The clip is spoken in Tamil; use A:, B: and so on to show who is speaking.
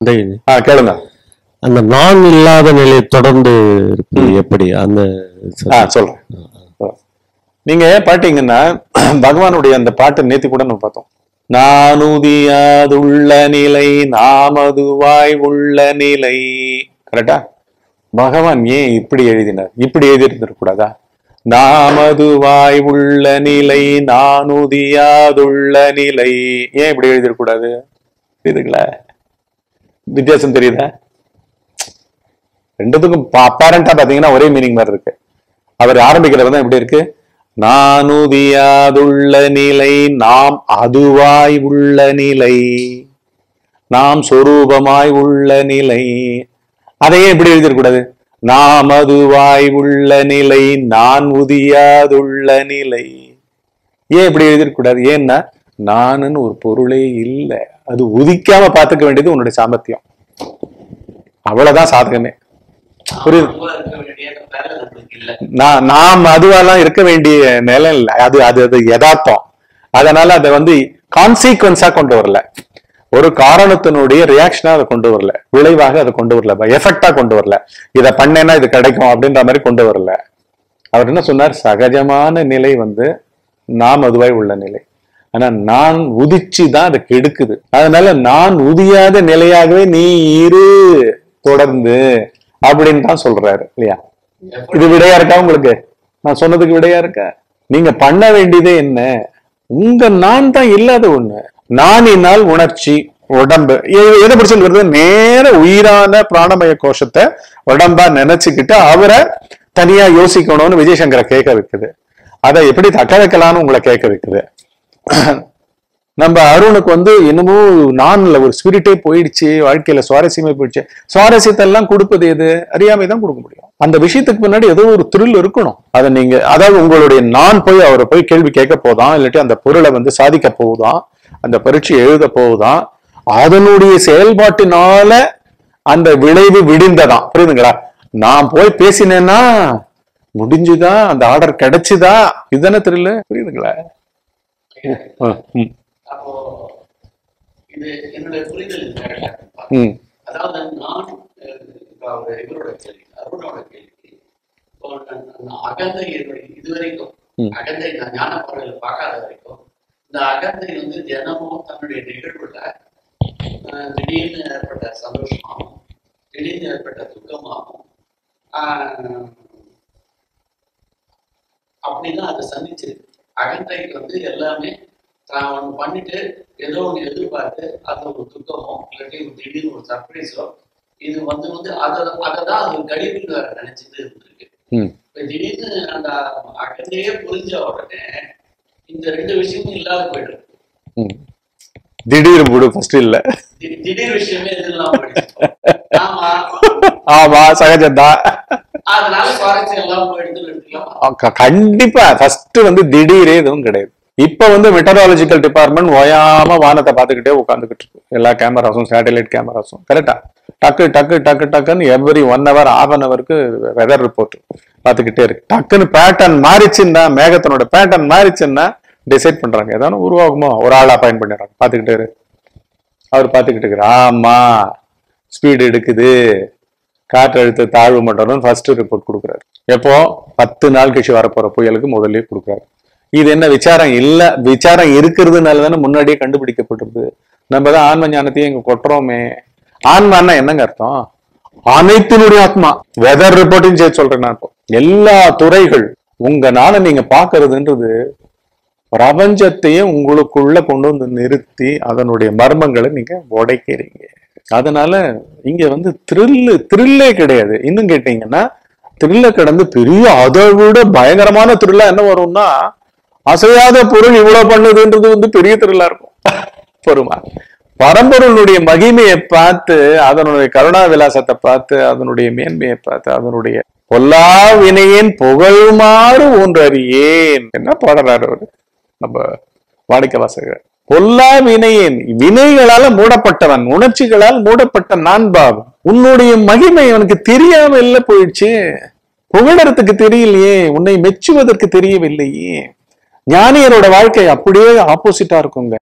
A: இந்த-
B: ஆ கேளுங்க
A: அந்த நான் இல்லாத நிலை தொடர்ந்து இருக்கு எப்படி அந்த
B: ஆ சொல்றேன் நீங்க பாத்தீங்கன்னா பகவானுடைய அந்த பாட்டு நேத்தி கூட நம்ம பார்த்தோம் நானுதியாதுள்ள நிலை நாமதுவாய் உள்ள நிலை கரெக்டா பகவான் ஏன் இப்படி எழுதினார் இப்படி எழுதியிருந்திருக்க கூடாதா நாமதுவாய் உள்ள நிலை நானுதியாதுள்ள நிலை ஏன் இப்படி எழுதியிருக்கூடாது இதுங்களா வித்தியாசம் தெரியுதா ரெண்டுத்துக்கும் அப்பாரண்டா பாத்தீங்கன்னா ஒரே மீனிங் மாதிரி இருக்கு அவர் ஆரம்பிக்கிறது தான் எப்படி இருக்கு நானுதியாதுள்ள நிலை நாம் அதுவாய் உள்ள நிலை நாம் சொரூபமாய் உள்ள நிலை அதையே எப்படி எழுதிடக்கூடாது நாம் அதுவாய் உள்ள நிலை நான் உதியாதுள்ள நிலை ஏன் இப்படி எழுதிடக்கூடாது ஏன்னா நானுன்னு ஒரு பொருளே இல்லை அது உதிக்காம பார்த்துக்க வேண்டியது உன்னுடைய சாமர்த்தியம் அவ்வளவுதான் சாதகமே புரியுது.
C: அதுவா இருக்க வேண்டிய வேலை நம்மளுக்கு இல்ல
B: நான் நாம் அதுவெல்லாம் இருக்க வேண்டிய நிலை இல்லை அது அது அது யதார்த்தம் அதனால அதை வந்து கான்சீக்வன்ஸா கொண்டு வரல ஒரு காரணத்தினுடைய ரியாக்ஷனா அதை கொண்டு வரல விளைவாக அதை கொண்டு வரல எஃபெக்டா கொண்டு வரல இதை பண்ணேன்னா இது கிடைக்கும் அப்படின்ற மாதிரி கொண்டு வரல அவர் என்ன சொன்னார் சகஜமான நிலை வந்து நாம் அதுவாய் உள்ள நிலை ஆனா நான் உதிச்சு தான் அதை கெடுக்குது அதனால நான் உதியாத நிலையாகவே நீ இரு தொடர்ந்து அப்படின்னு தான் சொல்றாரு இல்லையா இது விடையா இருக்கா உங்களுக்கு நான் சொன்னதுக்கு விடையா இருக்கா நீங்க பண்ண வேண்டியதே என்ன உங்க நான் தான் இல்லாத ஒண்ணு நானினால் உணர்ச்சி உடம்பு எ- எதை பிடிச்சு வருது நேர உயிரான பிராணமய கோஷத்தை உடம்பா நினைச்சுக்கிட்டு அவரை தனியா யோசிக்கணும்னு விஜயசங்கரை கேட்க வைக்குது அதை எப்படி தக்க வைக்கலாம்னு உங்களை கேட்க வைக்குது நம்ம அருணுக்கு வந்து என்னமோ நான்ல ஒரு ஸ்பிரிட்டே போயிடுச்சு வாழ்க்கையில சுவாரஸ்யமே போயிடுச்சு சுவாரஸ்யத்தை எல்லாம் கொடுப்பது எது அறியாமை தான் கொடுக்க முடியும் அந்த விஷயத்துக்கு முன்னாடி ஏதோ ஒரு thrill இருக்கணும் அதை நீங்க அதாவது உங்களுடைய நான் போய் அவரை போய் கேள்வி கேட்க போதான் இல்லாட்டி அந்த பொருளை வந்து சாதிக்க போகுதான் அந்த பரீட்சை எழுத போகுதான் அதனுடைய செயல்பாட்டினால அந்த விளைவு விடிந்ததாம் புரியுதுங்களா நான் போய் பேசினேன்னா முடிஞ்சுதா அந்த ஆர்டர் கிடைச்சுதா இதுதானே thrill புரியுதுங்களா ம், ம்,
C: அப்போ இது என்னுடைய புரிதல் இது correct ஆ?
B: ம்
C: அதாவது நான் அஹ், இப்ப அவர் இவரோட கேள்வி அருணோட கேள்வி இப்போ நான் நான் அகந்தை என்னுடைய இதுவரைக்கும்
B: ம்.
C: அகந்தை நான் ஞான பார்வையில் பார்க்காத வரைக்கும் இந்த அகந்தை வந்து தினமும் தன்னுடைய நிகழ்வுல அஹ், திடீர்னு ஏற்பட்ட சந்தோஷமாகவும் திடீர்னு ஏற்பட்ட துக்கமாகவும் ஆஹ், அப்படிதான் அதை சந்திச்சிருக்கு அகந்தைக்கு வந்து எல்லாமே தான் ஒன்று பண்ணிட்டு ஏதோ ஒன்று எதிர்பார்த்து அது ஒரு துக்கமோ இல்லாட்டி ஒரு திடீர்னு ஒரு சர்ப்ரைஸோ இது வந்து வந்து அதை அதை தான் அது கழிவுன்னு நினைச்சிட்டு இருந்திருக்கு
B: ம்
C: இப்ப திடீர்னு அந்த அகந்தையே புரிஞ்ச உடனே இந்த ரெண்டு விஷயமும் இல்லாத போயிடுது
B: ம். திடீர் புடு ஃபர்ஸ்ட் இல்ல
C: தி- திடீர் விஷயமே எது இல்லாம போயிடுச்சு ஆமா
B: ஆமா சகஜம்தான்
C: அதனால சுவாரஸ்யம் எல்லாம் போயிடுதுன்னு எடுத்துக்கலாமா
B: க- கண்டிப்பா ஃபர்ஸ்ட் வந்து திடீரே எதுவும் கிடையாது இப்ப வந்து மெட்டராலஜிக்கல் டிபார்ட்மெண்ட் ஓயாம வானத்தை பார்த்துக்கிட்டே உட்காந்துக்கிட்டு இருக்கு எல்லா கேமராஸும் சேட்டலைட் கேமராஸும் கரெக்டா டக்கு டக்கு டக்கு டக்குன்னு every one hour half an ஹவருக்கு வெதர் ரிப்போர்ட் பார்த்துக்கிட்டே இருக்கு டக்குன்னு பேட்டர்ன் மாறிச்சுன்னா மேகத்தினோட பேட்டர்ன் மாறிச்சுன்னா டிசைட் பண்றாங்க ஏதாவது உருவாகுமோ ஒரு ஆள் அப்பாயின் பண்ணிடுறாங்க பார்த்துக்கிட்டே இரு அவர் பார்த்துக்கிட்டு இருக்கிறார் ஆமா ஸ்பீடு எடுக்குது காற்றழுத்த தாழ்வு மண்டலம் ஃபர்ஸ்ட் ரிப்போர்ட் கொடுக்குறாரு எப்போ பத்து நாள் கழிச்சு வரப்போற புயலுக்கு முதல்லயே கொடுக்குறாரு இது என்ன விசாரம் இல்ல விசாரம் இருக்கிறதுனால தானே முன்னாடியே கண்டுபிடிக்கப்பட்டிருக்கு நம்ம தான் ஆன்ம ஞானத்தையும் இங்க கொட்டுறோமே ஆன்மான்னா என்னங்க அர்த்தம் அனைத்தினுடைய ஆத்மா வெதர் ரிப்போர்ட்டையும் சேர்த்து சொல்றேன் நான் இப்போ எல்லா துறைகள் உங்க நாளை நீங்க பாக்குறதுன்றது பிரபஞ்சத்தையே உங்களுக்குள்ள கொண்டு வந்து நிறுத்தி அதனுடைய மர்மங்களை நீங்க உடைக்கிறீங்க அதனால இங்க வந்து த்ரில்லு த்ரில்லே கிடையாது இன்னும் கேட்டீங்கன்னா த்ரில்ல கடந்து பெரிய அதை விட பயங்கரமான த்ரில்லா என்ன வரும்னா அசையாத பொருள் இவ்வளவு பண்ணுதுன்றது வந்து பெரிய த்ரில்லா இருக்கும் பொறுமா பரம்பொருளுடைய மகிமையை பார்த்து அதனுடைய கருணா விலாசத்தை பார்த்து அதனுடைய மேன்மையை பார்த்து அதனுடைய பொல்லா வினையேன் புகழுமாறு ஒன்றறியேன் என்ன பாடுறாரு அவரு நம்ம வாடிக்கை வாசகர் பொல்லா வினையேன் வினைகளால மூடப்பட்டவன் உணர்ச்சிகளால் மூடப்பட்ட நான் பாவம் உன்னுடைய மகிமை அவனுக்கு தெரியாம இல்ல போயிடுச்சு புகழறதுக்கு தெரியலையே உன்னை மெச்சுவதற்கு தெரியவில்லையே ஞானியரோட வாழ்க்கை அப்படியே ஆப்போசிட்டா இருக்குங்க